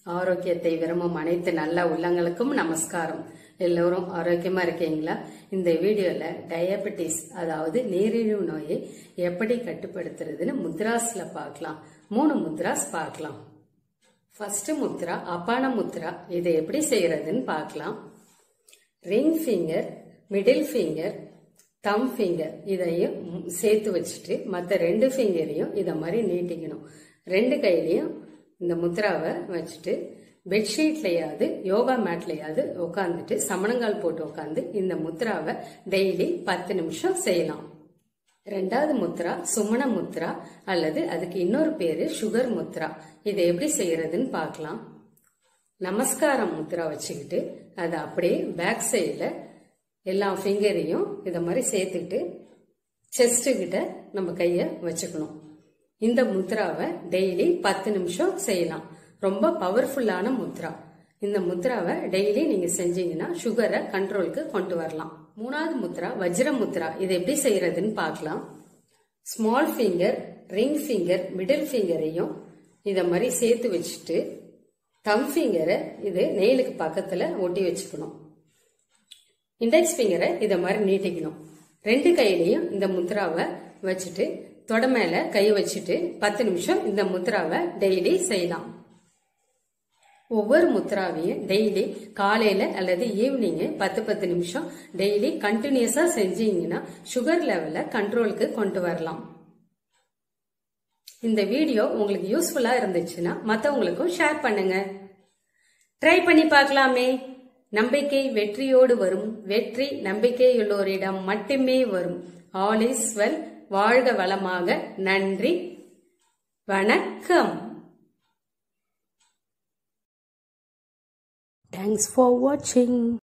ஆரோக்கியத்தை விரும்பும் அனைத்து நல்ல உள்ளங்களுக்கும் நமஸ்காரம் எல்லோரும் ஆரோக்கியமா இருக்கீங்களா இந்த வீடியோல டயபெட்டிஸ் அதாவது நீரிழிவு நோயை எப்படி கட்டுப்படுத்துறதுன்னு முத்ராஸ்ல பார்க்கலாம் மூணு முத்ராஸ் பார்க்கலாம் ஃபர்ஸ்ட் முத்ரா அப்பான முத்ரா இதை எப்படி செய்யறதுன்னு பார்க்கலாம் ring finger middle finger thumb finger இதையும் சேர்த்து வச்சுட்டு மற்ற ரெண்டு ஃபிங்கரையும் இதை மாதிரி நீட்டிக்கணும் ரெண்டு கையிலையும் இந்த முத்ராவை வச்சுட்டு பெட்ஷீட்லையாவது யோகா மேட்லையாவது உட்காந்துட்டு சமணங்கால் போட்டு உட்காந்து இந்த முத்ராவை டெய்லி பத்து நிமிஷம் செய்யலாம் ரெண்டாவது முத்ரா சுமண முத்ரா அல்லது அதுக்கு இன்னொரு பேரு சுகர் முத்ரா இதை எப்படி செய்யறதுன்னு பார்க்கலாம் நமஸ்காரம் முத்ரா வச்சுக்கிட்டு அதை அப்படியே பேக் சைடில் எல்லா ஃபிங்கரையும் இதை மாதிரி சேர்த்துக்கிட்டு செஸ்ட்டு கிட்ட நம்ம கையை வச்சுக்கணும் இந்த முத்ராவை டெய்லி பத்து நிமிஷம் செய்யலாம் ரொம்ப பவர்ஃபுல்லான முத்ரா இந்த முத்ராவை டெய்லி நீங்க செஞ்சீங்கன்னா சுகரை கண்ட்ரோலுக்கு கொண்டு வரலாம் மூணாவது முத்ரா வஜ்ர முத்ரா இதை எப்படி செய்யறதுன்னு பார்க்கலாம் small finger ring finger middle ஃபிங்கரையும் இதை மாதிரி சேர்த்து வச்சுட்டு தம் ஃபிங்கரை இது நெயிலுக்கு பக்கத்துல ஒட்டி வச்சுக்கணும் இண்டெக்ஸ் ஃபிங்கரை இதை மாதிரி நீட்டிக்கணும் ரெண்டு கையிலையும் இந்த முத்ராவை வச்சுட்டு தொட மேல கை வச்சுட்டு பத்து நிமிஷம் இந்த முத்ராவை டெய்லி செய்யலாம் ஒவ்வொரு முத்ராவையும் டெய்லி காலையில அல்லது ஈவினிங் பத்து பத்து நிமிஷம் டெய்லி கண்டினியூஸா செஞ்சீங்கன்னா சுகர் லெவல கண்ட்ரோலுக்கு கொண்டு வரலாம் இந்த வீடியோ உங்களுக்கு யூஸ்ஃபுல்லா இருந்துச்சுன்னா மற்றவங்களுக்கும் ஷேர் பண்ணுங்க ட்ரை பண்ணி பார்க்கலாமே நம்பிக்கை வெற்றியோடு வரும் வெற்றி நம்பிக்கையுள்ளோரிடம் மட்டுமே வரும் ஆல் இஸ் வெல் வாழ்க வளமாக நன்றி வணக்கம் Thanks for watching.